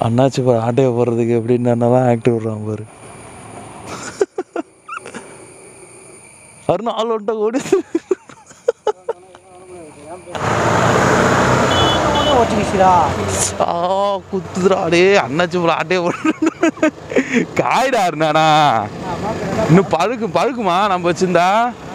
அண்ணாச்சி பாரு ஆட்டையை போடுறதுக்கு எப்படின்னு என்னெல்லாம் ஆக்டிவ் விடுறான் பாரு அருண் ஆள் வந்துட்டா ஓடி ஓட்டிக்கிச்சுடா ஆ குத்துதுடா டே அண்ணாச்சி போல ஆட்டையை போடு காய்டா அருணாண்ணா இன்னும் பழுக்கும் பழுக்குமா நம்ம வச்சிருந்தா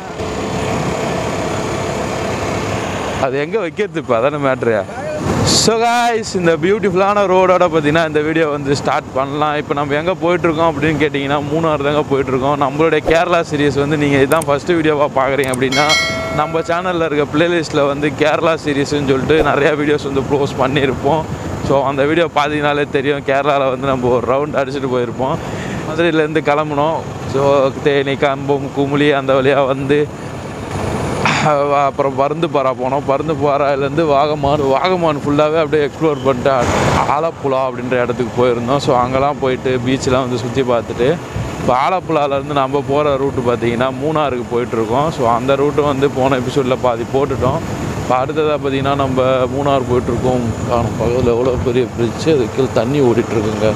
அது எங்கே வைக்கிறது இப்போ அதானே மேட்ரு ஸோ காய்ஸ் இந்த பியூட்டிஃபுல்லான ரோடோட பார்த்தீங்கன்னா இந்த வீடியோ வந்து ஸ்டார்ட் பண்ணலாம் இப்போ நம்ம எங்கே போயிட்டுருக்கோம் அப்படின்னு கேட்டிங்கன்னா மூணாறு தாங்க போயிட்டுருக்கோம் நம்மளுடைய கேரளா சீரிஸ் வந்து நீங்கள் இதுதான் ஃபஸ்ட்டு வீடியோவாக பார்க்குறீங்க அப்படின்னா நம்ம சேனலில் இருக்க பிளேலிஸ்ட்டில் வந்து கேரளா சீரிஸ்னு சொல்லிட்டு நிறையா வீடியோஸ் வந்து க்ளோஸ் பண்ணியிருப்போம் ஸோ அந்த வீடியோ பார்த்தீங்கனாலே தெரியும் கேரளாவில் வந்து நம்ம ஒரு ரவுண்ட் அடிச்சுட்டு போயிருப்போம் மதுரையிலேருந்து கிளம்புனோம் ஸோ தேனி கம்பம் குமுளி அந்த வழியாக வந்து அப்புறம் பருந்து பாரா போனோம் பருந்து பாறாலேருந்து வாகமான் வாகமான் ஃபுல்லாகவே அப்படியே எக்ஸ்ப்ளோர் பண்ணிட்டு ஆலப்புழா அப்படின்ற இடத்துக்கு போயிருந்தோம் ஸோ அங்கெல்லாம் போயிட்டு பீச்செலாம் வந்து சுற்றி பார்த்துட்டு இப்போ ஆலப்புழாலேருந்து நம்ம போகிற ரூட்டு பார்த்தீங்கன்னா மூணாருக்கு போயிட்டுருக்கோம் ஸோ அந்த ரூட்டு வந்து போன எபிசோடில் பாதி போட்டுட்டோம் இப்போ அடுத்ததாக பார்த்தீங்கன்னா நம்ம மூணார் போயிட்டுருக்கோம் காணும் பக்கத்தில் எவ்வளோ பெரிய பிரிட்ஜு அது கீழே தண்ணி ஓடிட்டுருக்குங்க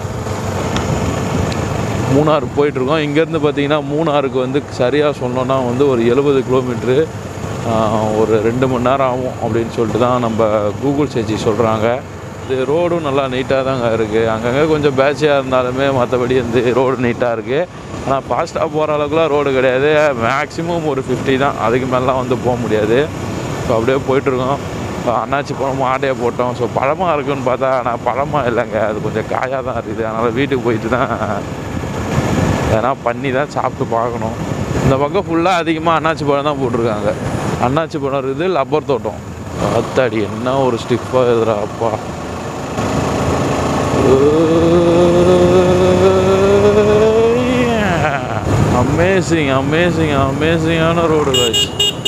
மூணார் போயிட்டுருக்கோம் இங்கேருந்து பார்த்தீங்கன்னா மூணாருக்கு வந்து சரியாக சொன்னோன்னா வந்து ஒரு எழுபது கிலோமீட்ரு ஒரு ரெண்டு மணி நேரம் ஆகும் அப்படின்னு சொல்லிட்டு தான் நம்ம கூகுள் சேச்சி சொல்கிறாங்க இது ரோடும் நல்லா நீட்டாக தாங்க இருக்குது அங்கங்கே கொஞ்சம் பேட்சியாக இருந்தாலுமே மற்றபடி வந்து ரோடு நீட்டாக இருக்குது ஆனால் ஃபாஸ்ட்டாக போகிற அளவுக்குலாம் ரோடு கிடையாது மேக்ஸிமம் ஒரு ஃபிஃப்டி தான் அதுக்கு மேலாம் வந்து போக முடியாது ஸோ அப்படியே போயிட்டுருக்கோம் இப்போ அண்ணாச்சி பழமும் ஆட்டையை போட்டோம் ஸோ பழமாக இருக்குன்னு பார்த்தா ஆனால் பழமாக இல்லைங்க அது கொஞ்சம் காயாக தான் இருக்குது அதனால் வீட்டுக்கு போயிட்டு தான் எதனா பண்ணி தான் சாப்பிட்டு பார்க்கணும் இந்த பக்கம் ஃபுல்லாக அதிகமாக அண்ணாச்சி பழம் தான் போட்டிருக்காங்க அண்ணாச்சி பழம் இருக்குது லப்பர் தோட்டம் அத்தாடி என்ன ஒரு ஸ்டிஃபாக எதுரா அப்பா அமேசிங் அமேசிங் அமேசிங்கான ரோடு காய்ச்சி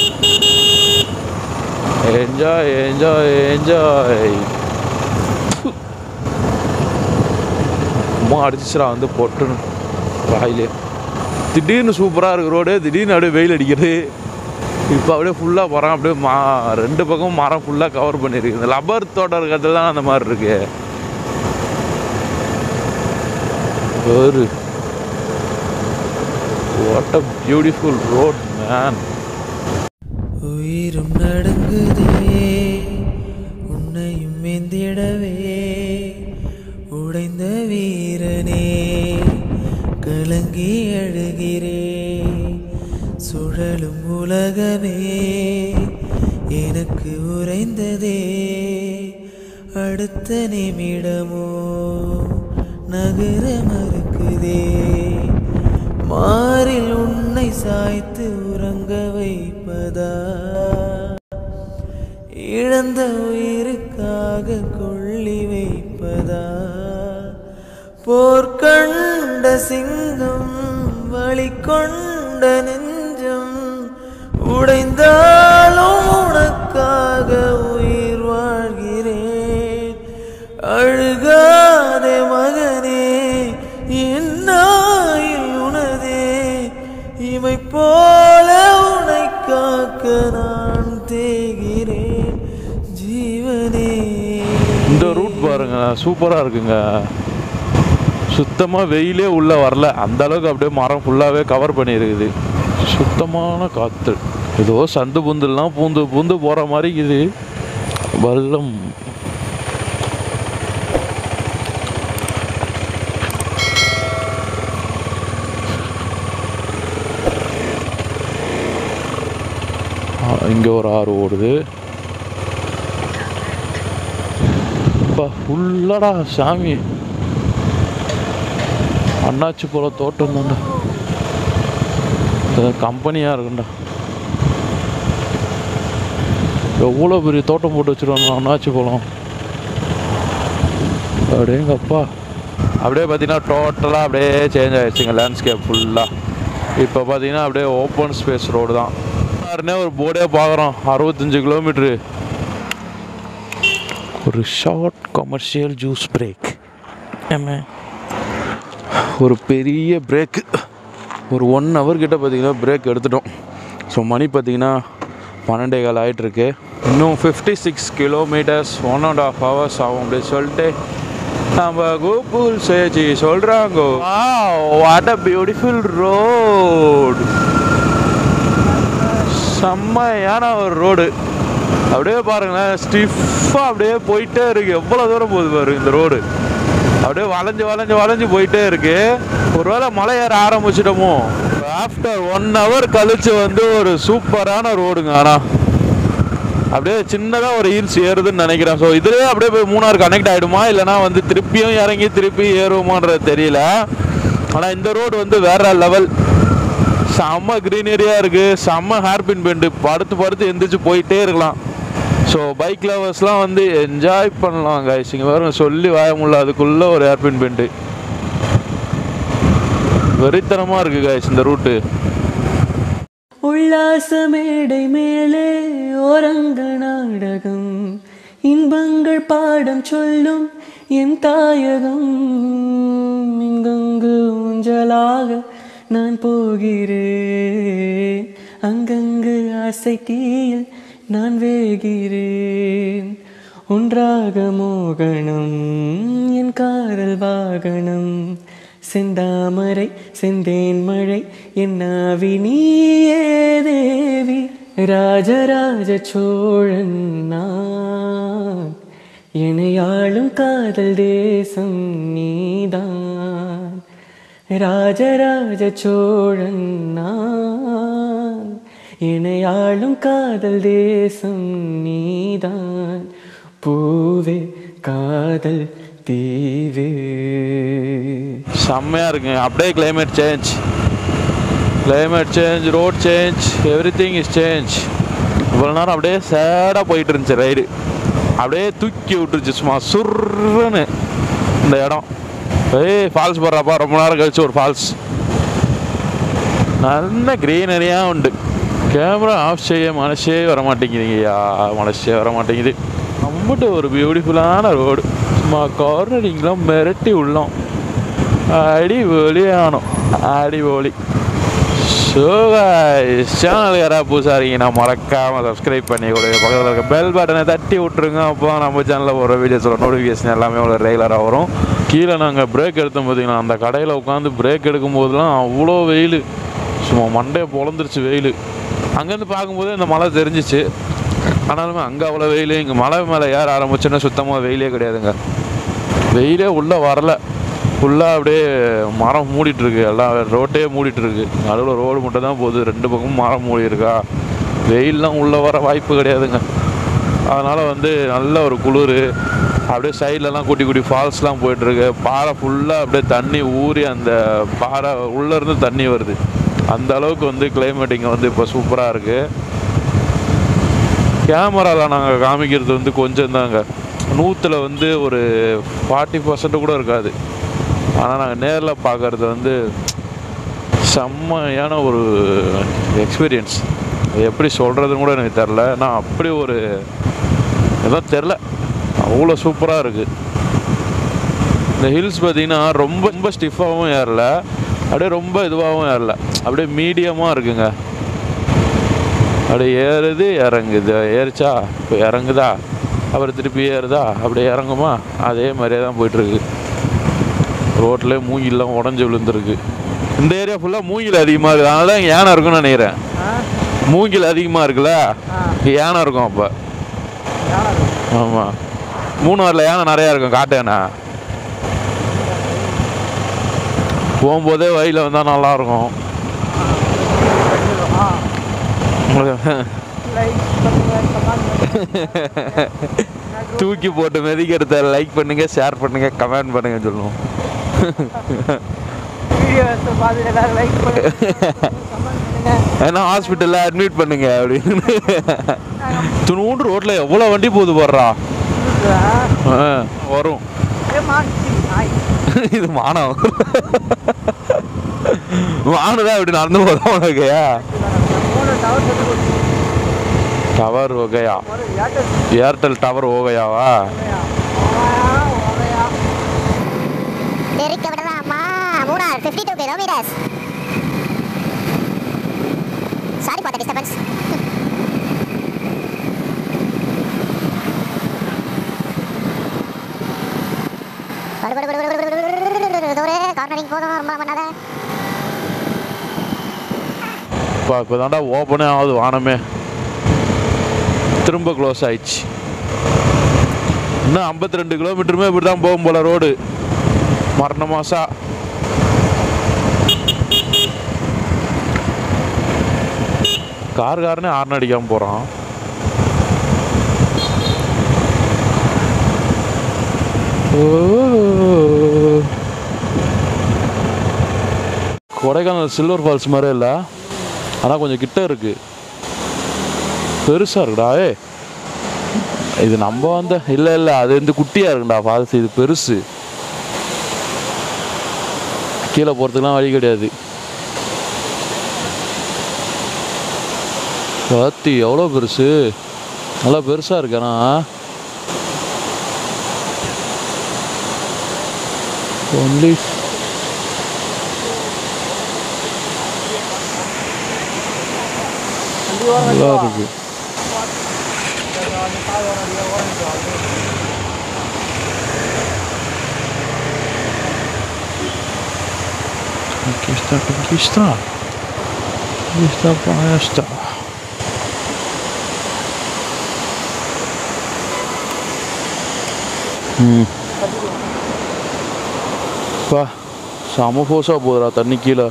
என்ஜாய் என்ஜாய் என்ஜாய் அம்மா அடிச்சிச்சுடா வந்து பொட்டுன்னு வாயிலே திடீர்னு சூப்பராக இருக்கு ரோடு திடீர்னு அப்படியே வெயில் அடிக்கிறது இப்போ அப்படியே ஃபுல்லாக மரம் அப்படியே மா ரெண்டு பக்கமும் மரம் ஃபுல்லாக கவர் பண்ணியிருக்கு இந்த லப்பர் தோட்டம் இருக்கிறதுல தான் அந்த மாதிரி இருக்கு ஒரு what a beautiful road man உயிரும் நடுங்குதே உன்னையும் மேந்திடவே உடைந்த வீரனே கலங்கி அழுகிறே சுழலும் உலகமே எனக்கு உறைந்ததே அடுத்த நிமிடமோ நகர மறுக்குதே மாறில் உன்னை சாய்த்து உறங்க வைப்பதா இழந்த உயிருக்காக கொள்ளி வைப்பதா போர்க்கண்ட சிங்கம் வழி கொண்ட நெஞ்சம் உடைந்தாலும் உனக்காக உயிர் வாழ்கிறேன் அழுகாதே மகனே என்னாயில் உனதே இமை போல உனை காக்க நான் தேகிறேன் ஜீவனே இந்த ரூட் பாருங்க சூப்பராக இருக்குங்க சுத்தமாக வெயிலே உள்ளே வரல அந்த அளவுக்கு அப்படியே மரம் ஃபுல்லாகவே கவர் பண்ணியிருக்குது சுத்தமான காற்று ஏதோ சந்து புந்துலாம் பூந்து பூந்து போகிற மாதிரி இது வெள்ளம் இங்கே ஒரு ஆறு ஓடுது அப்பா ஃபுல்லாடா சாமி அண்ணாச்சி போல தோட்டம் தான்டா கம்பெனியாக இருக்குண்டா எவ்வளோ பெரிய தோட்டம் போட்டு வச்சுருவாங்க அண்ணாச்சி பழம் அப்படியேங்கப்பா அப்படியே பார்த்தீங்கன்னா டோட்டலாக அப்படியே சேஞ்ச் ஆயிடுச்சுங்க லேண்ட்ஸ்கேப் ஃபுல்லாக இப்போ பார்த்தீங்கன்னா அப்படியே ஓப்பன் ஸ்பேஸ் ரோடு தான் யாருன்னே ஒரு போர்டே பார்க்குறோம் அறுபத்தஞ்சு கிலோமீட்ரு ஒரு ஷார்ட் கமர்ஷியல் ஜூஸ் பிரேக் என்ன ஒரு பெரிய பிரேக்கு ஒரு ஒன் ஹவர் கிட்ட பார்த்தீங்கன்னா பிரேக் எடுத்துட்டோம் ஸோ மணி பார்த்தீங்கன்னா பன்னெண்டே கால் ஆகிட்டுருக்கு இன்னும் fifty six kilometres one and half hours ஆகும் அப்படின்னு சொல்லிட்டு நம்ம கூகுள் சேச்சி சொல்கிறாங்க வாட் அ பியூட்டிஃபுல் ரோடு செம்மையான ஒரு ரோடு அப்படியே பாருங்களேன் ஸ்டிஃபாக அப்படியே போயிட்டே இருக்கு எவ்வளோ தூரம் போகுது பாரு இந்த ரோடு அப்படியே வளைஞ்சு வளைஞ்சு வளைஞ்சு போயிட்டே இருக்கு ஒருவேளை மலை ஏற ஆரம்பிச்சிட்டோமோ ஆஃப்டர் ஒன் ஹவர் கழிச்சு வந்து ஒரு சூப்பரான ரோடுங்க ஆனால் அப்படியே சின்னதாக ஒரு ஹீல்ஸ் ஏறுதுன்னு நினைக்கிறேன் ஸோ இதுலேயே அப்படியே போய் மூணார் கனெக்ட் ஆகிடுமா இல்லைனா வந்து திருப்பியும் இறங்கி திருப்பி ஏறுவோமான்றது தெரியல ஆனால் இந்த ரோடு வந்து வேற லெவல் செம்ம க்ரீனரியாக இருக்குது செம்ம ஹேர்பின் பெண்டு படுத்து படுத்து எந்திரிச்சு போயிட்டே இருக்கலாம் ஸோ பைக் லவர்ஸ்லாம் வந்து என்ஜாய் பண்ணலாம் கைஸ் இங்கே வேறு சொல்லி வாய முடியல அதுக்குள்ளே ஒரு ஹேர்பின் பெண்டு வெறித்தனமாக இருக்குது கைஸ் இந்த ரூட்டு உல்லாச மேடை மேலே ஓரங்க நாடகம் இன்பங்கள் பாடம் சொல்லும் என் தாயகம் இங்கங்கு ஊஞ்சலாக நான் போகிறேன் அங்கங்கு ஆசை தீயில் நான் வேகிறேன் ஒன்றாக மோகனம் என் காதல் வாகனம் செந்தாமரை செந்தேன் மழை என்னாவி நீயே தேவி ராஜராஜ சோழன் நான் எனையாளும் காதல் தேசம் நீதான் ராஜராஜ சோழன் நான் எனையாளும் காதல் தேசம் நீதான் பூவே காதல் தீவே செம்மையாக இருக்குங்க அப்படியே climate change climate change road change everything is change இவ்வளோ நேரம் அப்படியே சேடாக போயிட்டு இருந்துச்சு ரைடு அப்படியே தூக்கி விட்டுருச்சு சும்மா சுர்ருன்னு இந்த இடம் ஏய் ஃபால்ஸ் போடுறப்பா ரொம்ப நேரம் கழிச்சு ஒரு ஃபால்ஸ் நல்ல க்ரீனரியாக உண்டு கேமரா ஆஃப் செய்ய மனசே வர மாட்டேங்குதுங்கய்யா மனசே வர மாட்டேங்குது நம்மட்டு ஒரு பியூட்டிஃபுல்லான ரோடு சும்மா கார்னரிங்லாம் மிரட்டி உள்ளோம் அடிபொலி ஆனோம் அடிபொலி ஸோ சேனல் யாராவது புதுசாக இருக்கீங்கன்னா மறக்காமல் சப்ஸ்கிரைப் பண்ணி கொடுங்க பக்கத்தில் இருக்க பெல் பட்டனை தட்டி விட்ருங்க அப்போ நம்ம சேனலில் ஒரு வீடியோஸோட நோட்டிஃபிகேஷன் எல்லாமே ஒரு ரெகுலராக வரும் கீழே நாங்கள் பிரேக் எடுத்தோம் பார்த்தீங்கன்னா அந்த கடையில் உட்காந்து பிரேக் எடுக்கும் போதெல்லாம் அவ்வளோ வெயில் சும்மா மண்டையை பொழந்துருச்சு வெயில் அங்கேருந்து பார்க்கும்போது இந்த மழை தெரிஞ்சிச்சு ஆனாலுமே அங்கே அவ்வளோ வெயில் இங்கே மலை மேலே ஏற ஆரம்பிச்சோன்னா சுத்தமாக வெயிலே கிடையாதுங்க வெயிலே உள்ளே வரல ஃபுல்லாக அப்படியே மரம் மூடிட்டு இருக்கு எல்லாம் ரோட்டே மூடிட்டு இருக்கு நடுவில் ரோடு மட்டும் தான் போகுது ரெண்டு பக்கமும் மரம் மூடி இருக்கா வெயில்லாம் உள்ளே வர வாய்ப்பு கிடையாதுங்க அதனால் வந்து நல்ல ஒரு குளிர் அப்படியே சைட்லலாம் குட்டி குட்டி ஃபால்ஸ்லாம் போயிட்டுருக்கு பாறை ஃபுல்லாக அப்படியே தண்ணி ஊறி அந்த பாறை உள்ளேருந்து தண்ணி வருது அந்த அளவுக்கு வந்து climate இங்க வந்து இப்போ சூப்பராக இருக்குது கேமராவில் நாங்கள் காமிக்கிறது வந்து கொஞ்சம் தாங்க நூற்றில் வந்து ஒரு ஃபார்ட்டி பர்சன்ட் கூட இருக்காது ஆனால் நாங்கள் நேரில் பார்க்கறது வந்து செம்மையான ஒரு எக்ஸ்பீரியன்ஸ் எப்படி சொல்கிறதுன்னு கூட எனக்கு தெரில நான் அப்படி ஒரு ஏதோ தெரில அவ்வளோ சூப்பராக இருக்குது இந்த ஹில்ஸ் பார்த்தீங்கன்னா ரொம்ப ரொம்ப ஸ்டிஃபாகவும் ஏறல அப்படியே ரொம்ப இதுவாகவும் ஏறல அப்படியே மீடியமாக இருக்குங்க அப்படியே ஏறுது இறங்குது ஏறிச்சா இப்போ இறங்குதா அப்புறம் திருப்பி ஏறுதா அப்படியே இறங்குமா அதே மாதிரியே தான் போயிட்டுருக்கு ரோட்லேயே மூங்கிலாம் உடஞ்சி விழுந்துருக்கு இந்த ஏரியா ஃபுல்லாக மூங்கில் அதிகமாக இருக்குது அதனால தான் இங்கே யானை இருக்கும்னு நினைக்கிறேன் மூங்கில் அதிகமாக இருக்குல்ல இங்க யானை இருக்கும் அப்போ ஆமாம் மூணாரில் யானை நிறையா இருக்கும் காட்டு யானை போகும்போதே வழியில் வந்தால் நல்லாயிருக்கும் தூக்கி போட்டு மிதிக்கிறத லைக் பண்ணுங்க ஷேர் பண்ணுங்க கமெண்ட் பண்ணுங்க சொல்லுவோம் வீடியோஸ் பார்த்து எல்லாரும் லைக் பண்ணுங்க ஏன்னா ஹாஸ்பிட்டலில் அட்மிட் பண்ணுங்க அப்படின்னு துணூண்டு ரோட்டில் எவ்வளோ வண்டி போகுது போடுறா ஆ, வரும் இது மானம் மானுதான் இப்படி நடந்து போதும் உனக்கு டவர் ஓகையா ஏர்டெல் டவர் ஓகையாவா தெரிக்க விடலாமா Munnar fifty two kilometres sorry for the disturbance இப்போ இப்போ தாண்டா ஓப்பனே ஆகுது வானமே திரும்ப க்ளோஸ் ஆயிடுச்சு இன்னும் ஐம்பத்தி ரெண்டு கிலோமீட்டருமே இப்படி தான் போகும் போல ரோடு மரண மாசா கார்காரனே ஹார்ன் அடிக்காமல் போகிறான் கொடைக்கானல் சில்வர் ஃபால்ஸ் மாதிரி இல்லை ஆனால் கொஞ்சம் கிட்ட இருக்கு பெருசாக இருக்குடா ஏ இது நம்ம வந்த இல்லை இல்லை அது வந்து குட்டியாக இருக்குடா ஃபால்ஸ் இது பெருசு கீழே போகிறதுக்குலாம் வழி கிடையாது பாத்தி எவ்வளோ பெருசு நல்லா பெருசாக இருக்கு ஆனால் ஒன்லி நல்லா இருக்கு Aqui está, aqui está. Aqui está para esta. ம் பா செம ஃபோர்ஸாக போகுதுடா தண்ணி கீழே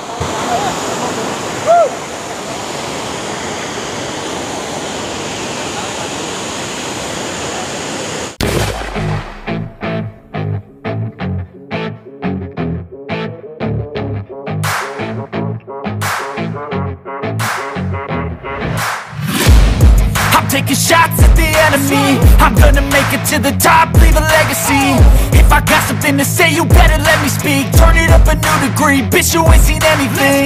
I'm taking shots at the enemy I'm gonna make it to the top, leave a legacy If I got something to say, you better let me speak Turn it up a new degree, bitch you ain't seen anything